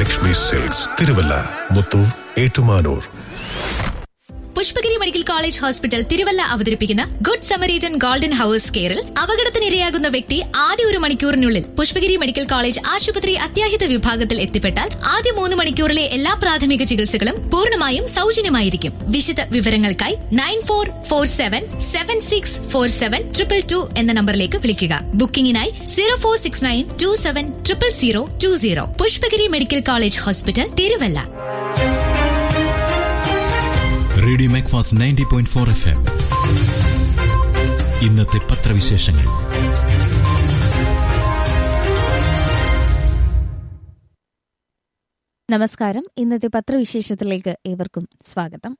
Lakshmi silks Thiruvalla Muthoor Ettumanoor Pushpagiri medical college hospital Thiruvalla അവതരിപ്പിക്കുന്ന good Samaritan golden hours കെയറിൽ അപകടത്തിനിരയാകുന്ന വ്യക്തി ആദ്യ ഒരു മണിക്കൂറിനുള്ളിൽ പുഷ്പഗിരി മെഡിക്കൽ കോളേജ് ആശുപത്രി അത്യാഹിത വിഭാഗത്തിൽ എത്തിപ്പെട്ടാൽ ആദ്യ മൂന്ന് മണിക്കൂറിലെ എല്ലാ പ്രാഥമിക ചികിത്സകളും പൂർണ്ണമായും സൗജന്യമായിരിക്കും വിശദ വിവരങ്ങൾക്കായി nine four four seven seven six four seven triple two എന്ന നമ്പറിലേക്ക് വിളിക്കുക ബുക്കിംഗിനായി zero four six nine two seven triple zero two zero Pushpagiri medical college hospital Thiruvalla radio Macfast ninety point four F M ഇന്നത്തെ പത്രവിശേഷങ്ങൾ നമസ്കാരം ഇന്നത്തെ പത്രവിശേഷത്തിലേക്ക് ഏവർക്കും സ്വാഗതം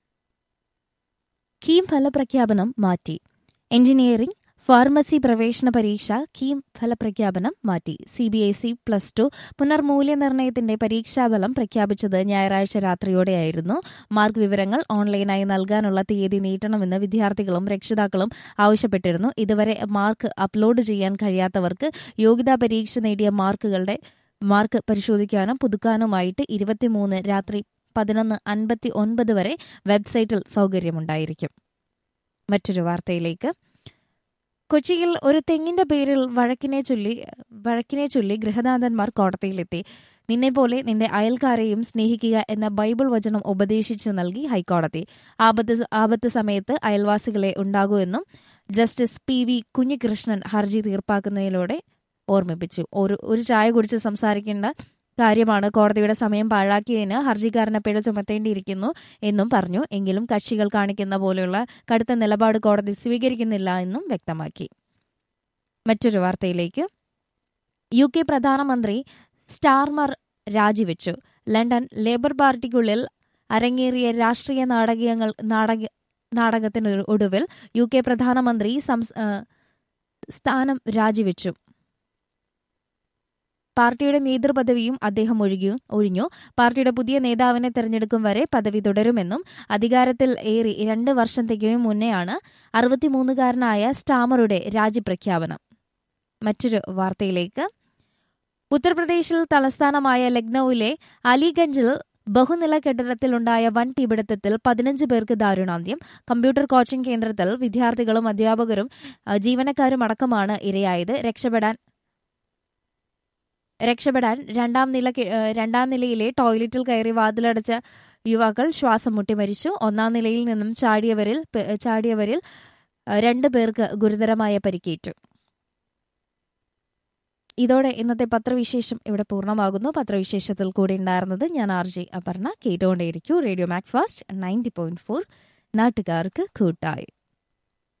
കീം ഫലപ്രഖ്യാപനം മാറ്റി എഞ്ചിനീയറിംഗ് ഫാർമസി പ്രവേശന പരീക്ഷ കീം ഫലപ്രഖ്യാപനം മാറ്റി C B S E plus two പുനർമൂല്യനിർണ്ണയത്തിന്റെ പരീക്ഷാഫലം പ്രഖ്യാപിച്ചത് ഞായറാഴ്ച രാത്രിയോടെയായിരുന്നു മാർക്ക് വിവരങ്ങൾ ഓൺലൈനായി നൽകാനുള്ള തീയതി നീട്ടണമെന്ന് വിദ്യാർത്ഥികളും രക്ഷിതാക്കളും ആവശ്യപ്പെട്ടിരുന്നു ഇതുവരെ മാർക്ക് അപ്ലോഡ് ചെയ്യാൻ കഴിയാത്തവർക്ക് യോഗ്യതാ പരീക്ഷ നേടിയ മാർക്കുകളുടെ മാർക്ക് പരിശോധിക്കാനും പുതുക്കാനുമായിട്ട് ഇരുപത്തിമൂന്ന് രാത്രി പതിനൊന്ന് അൻപത്തി ഒൻപത് വരെ വെബ്സൈറ്റിൽ സൗകര്യമുണ്ടായിരിക്കും മറ്റൊരു വാർത്തയിലേക്ക് കൊച്ചിയിൽ ഒരു തെങ്ങിന്റെ പേരിൽ വഴക്കിനെ ചൊല്ലി വഴക്കിനെ ചൊല്ലി ഗൃഹനാഥന്മാർ കോടതിയിലെത്തി നിന്നെപ്പോലെ നിന്റെ അയൽക്കാരെയും സ്നേഹിക്കുക എന്ന ബൈബിൾ വചനം ഉപദേശിച്ചു നൽകി ഹൈക്കോടതി ആപത്ത് ആപത്ത് സമയത്ത് അയൽവാസികളെ ഉണ്ടാകൂ എന്നും ജസ്റ്റിസ് പി വി കുഞ്ഞികൃഷ്ണൻ ഹർജി തീർപ്പാക്കുന്നതിലൂടെ ഓർമ്മിപ്പിച്ചു ഒരു ഒരു ചായ കുടിച്ച് സംസാരിക്കേണ്ട കാര്യമാണ് കോടതിയുടെ സമയം പാഴാക്കിയതിന് ഹർജിക്കാരനെ പിഴ ചുമത്തേണ്ടിയിരിക്കുന്നു എന്നും പറഞ്ഞു എങ്കിലും കക്ഷികൾ കാണിക്കുന്ന പോലെയുള്ള കടുത്ത നിലപാട് കോടതി സ്വീകരിക്കുന്നില്ല എന്നും വ്യക്തമാക്കി മറ്റൊരു വാർത്തയിലേക്ക് യു കെ പ്രധാനമന്ത്രി സ്റ്റാർമർ രാജിവെച്ചു ലണ്ടൻ ലേബർ പാർട്ടിക്കുള്ളിൽ അരങ്ങേറിയ രാഷ്ട്രീയ നാടകീയങ്ങൾ നാടക നാടകത്തിന് ഒടുവിൽ യു കെ പ്രധാനമന്ത്രി സ്ഥാനം രാജിവെച്ചു പാർട്ടിയുടെ നേതൃപദവിയും അദ്ദേഹം ഒഴിഞ്ഞു ഒഴിഞ്ഞു പാർട്ടിയുടെ പുതിയ നേതാവിനെ തെരഞ്ഞെടുക്കും വരെ പദവി തുടരുമെന്നും അധികാരത്തിൽ ഏറി രണ്ട് വർഷം തികയും മുന്നെയാണ് അറുപത്തിമൂന്നുകാരനായ സ്റ്റാമറുടെ രാജിപ്രഖ്യാപനം മറ്റൊരു വാർത്തയിലേക്ക് ഉത്തർപ്രദേശിൽ തലസ്ഥാനമായ ലക്നൌവിലെ അലിഗഞ്ചിൽ ബഹുനില കെട്ടിടത്തിലുണ്ടായ വൻ തീപിടുത്തത്തിൽ പതിനഞ്ച് പേർക്ക് ദാരുണാന്ത്യം കമ്പ്യൂട്ടർ കോച്ചിംഗ് കേന്ദ്രത്തിൽ വിദ്യാർത്ഥികളും അധ്യാപകരും ജീവനക്കാരും അടക്കമാണ് ഇരയായത് രക്ഷപ്പെടാൻ രക്ഷപ്പെടാൻ രണ്ടാം നില രണ്ടാം നിലയിലെ ടോയ്ലറ്റിൽ കയറി വാതിലടച്ച യുവാക്കൾ ശ്വാസം മുട്ടി മരിച്ചു ഒന്നാം നിലയിൽ നിന്നും ചാടിയവരിൽ ചാടിയവരിൽ രണ്ടു പേർക്ക് ഗുരുതരമായ പരിക്കേറ്റു ഇതോടെ ഇന്നത്തെ പത്രവിശേഷം ഇവിടെ പൂർണ്ണമാകുന്നു പത്രവിശേഷത്തിൽ കൂടി ഉണ്ടായിരുന്നത് ഞാൻ ആർ ജെ അപർണ കേട്ടുകൊണ്ടേയിരിക്കൂ radio Macfast ninety point four നാട്ടുകാർക്ക് കൂട്ടായി